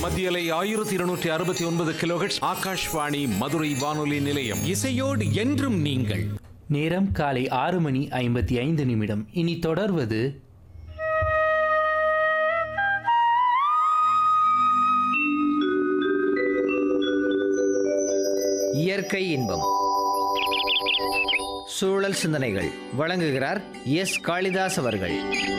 மத்தியலை ஆயிரத்தி இருநூற்றி அறுபத்தி ஒன்பது கிலோஹெட்ஸ் ஆகாஷ்வாணி மதுரை வானொலி நிலையம் இசையோடு என்றும் நீங்கள் நேரம் காலை ஆறு மணி ஐம்பத்தி ஐந்து நிமிடம் இனி தொடர்வது இயற்கை இன்பம் சூழல் சிந்தனைகள் வழங்குகிறார் எஸ் காளிதாஸ் அவர்கள்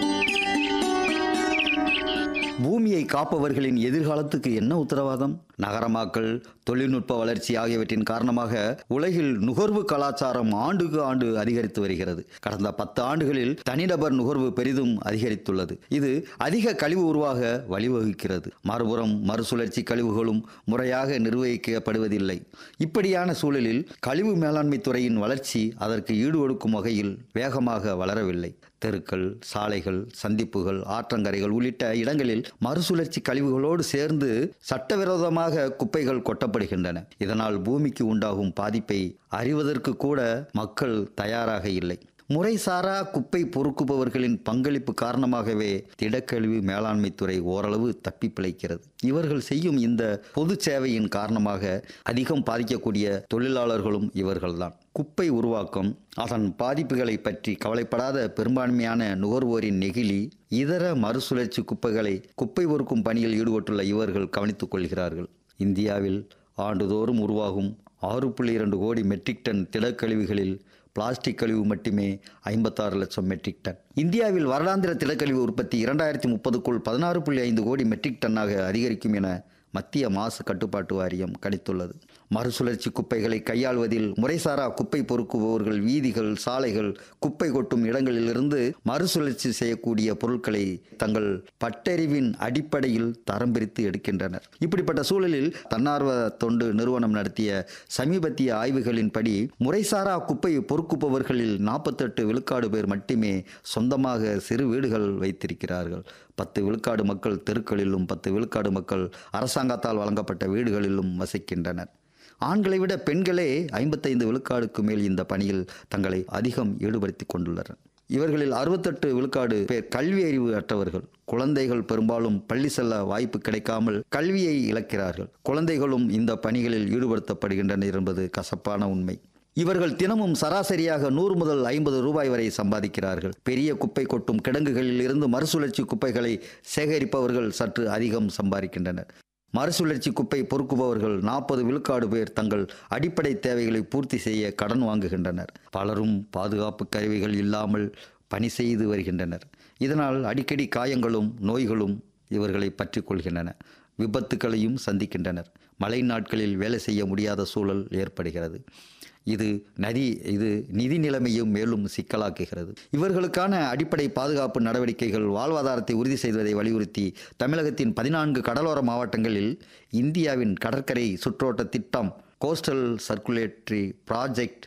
பூமியை காப்பவர்களின் எதிர்காலத்துக்கு என்ன உத்தரவாதம் நகரமாக்கல் தொழில்நுட்ப வளர்ச்சி ஆகியவற்றின் காரணமாக உலகில் நுகர்வு கலாச்சாரம் ஆண்டுக்கு ஆண்டு அதிகரித்து வருகிறது கடந்த பத்து ஆண்டுகளில் தனிநபர் நுகர்வு பெரிதும் அதிகரித்துள்ளது இது அதிக கழிவு உருவாக வழிவகுக்கிறது மறுபுறம் மறுசுழற்சி கழிவுகளும் முறையாக நிர்வகிக்கப்படுவதில்லை இப்படியான சூழலில் கழிவு மேலாண்மை துறையின் வளர்ச்சி அதற்கு ஈடு கொடுக்கும் வகையில் வேகமாக வளரவில்லை தெருக்கள் சாலைகள் சந்திப்புகள் ஆற்றங்கரைகள் உள்ளிட்ட இடங்களில் மறுசுழற்சி கழிவுகளோடு சேர்ந்து சட்டவிரோதமாக குப்பைகள் கொட்டப்படுகின்றன இதனால் பூமிக்கு உண்டாகும் பாதிப்பை அறிவதற்கு கூட மக்கள் தயாராக இல்லை முறைசாரா குப்பை பொறுக்குபவர்களின் பங்களிப்பு காரணமாகவே திடக்கழிவு மேலாண்மை துறை ஓரளவு தப்பி பிழைக்கிறது இவர்கள் செய்யும் இந்த பொது சேவையின் காரணமாக அதிகம் பாதிக்கக்கூடிய தொழிலாளர்களும் இவர்கள்தான் குப்பை உருவாக்கம் அதன் பாதிப்புகளை பற்றி கவலைப்படாத பெரும்பான்மையான நுகர்வோரின் நெகிழி இதர மறுசுழற்சி குப்பைகளை குப்பை பொறுக்கும் பணியில் ஈடுபட்டுள்ள இவர்கள் கவனித்துக் கொள்கிறார்கள் இந்தியாவில் ஆண்டுதோறும் உருவாகும் ஆறு புள்ளி இரண்டு கோடி மெட்ரிக் டன் திடக்கழிவுகளில் பிளாஸ்டிக் கழிவு மட்டுமே ஐம்பத்தாறு லட்சம் மெட்ரிக் டன் இந்தியாவில் வருடாந்திர திடக்கழிவு உற்பத்தி இரண்டாயிரத்தி முப்பதுக்குள் பதினாறு புள்ளி ஐந்து கோடி மெட்ரிக் டன்னாக அதிகரிக்கும் என மத்திய மாசு கட்டுப்பாட்டு வாரியம் கணித்துள்ளது மறுசுழற்சி குப்பைகளை கையாள்வதில் முறைசாரா குப்பை பொறுக்குபவர்கள் வீதிகள் சாலைகள் குப்பை கொட்டும் இடங்களிலிருந்து மறுசுழற்சி செய்யக்கூடிய பொருட்களை தங்கள் பட்டறிவின் அடிப்படையில் தரம் பிரித்து எடுக்கின்றனர் இப்படிப்பட்ட சூழலில் தன்னார்வ தொண்டு நிறுவனம் நடத்திய சமீபத்திய ஆய்வுகளின்படி முறைசாரா குப்பை பொறுக்குபவர்களில் நாற்பத்தெட்டு விழுக்காடு பேர் மட்டுமே சொந்தமாக சிறு வீடுகள் வைத்திருக்கிறார்கள் பத்து விழுக்காடு மக்கள் தெருக்களிலும் பத்து விழுக்காடு மக்கள் அரசாங்கத்தால் வழங்கப்பட்ட வீடுகளிலும் வசிக்கின்றனர் ஆண்களை விட பெண்களே ஐம்பத்தைந்து விழுக்காடுக்கு மேல் இந்த பணியில் தங்களை அதிகம் ஈடுபடுத்தி கொண்டுள்ளனர் இவர்களில் அறுபத்தெட்டு விழுக்காடு பேர் கல்வி அறிவு அற்றவர்கள் குழந்தைகள் பெரும்பாலும் பள்ளி செல்ல வாய்ப்பு கிடைக்காமல் கல்வியை இழக்கிறார்கள் குழந்தைகளும் இந்த பணிகளில் ஈடுபடுத்தப்படுகின்றனர் என்பது கசப்பான உண்மை இவர்கள் தினமும் சராசரியாக நூறு முதல் ஐம்பது ரூபாய் வரை சம்பாதிக்கிறார்கள் பெரிய குப்பை கொட்டும் கிடங்குகளில் இருந்து மறுசுழற்சி குப்பைகளை சேகரிப்பவர்கள் சற்று அதிகம் சம்பாதிக்கின்றனர் மறுசுழற்சி குப்பை பொறுக்குபவர்கள் நாற்பது விழுக்காடு பேர் தங்கள் அடிப்படை தேவைகளை பூர்த்தி செய்ய கடன் வாங்குகின்றனர் பலரும் பாதுகாப்பு கருவிகள் இல்லாமல் பணி செய்து வருகின்றனர் இதனால் அடிக்கடி காயங்களும் நோய்களும் இவர்களை பற்றி கொள்கின்றன விபத்துக்களையும் சந்திக்கின்றனர் மழை நாட்களில் வேலை செய்ய முடியாத சூழல் ஏற்படுகிறது இது நதி இது நிதி நிலைமையும் மேலும் சிக்கலாக்குகிறது இவர்களுக்கான அடிப்படை பாதுகாப்பு நடவடிக்கைகள் வாழ்வாதாரத்தை உறுதி செய்வதை வலியுறுத்தி தமிழகத்தின் பதினான்கு கடலோர மாவட்டங்களில் இந்தியாவின் கடற்கரை சுற்றோட்ட திட்டம் கோஸ்டல் சர்க்குலேட்டரி ப்ராஜெக்ட்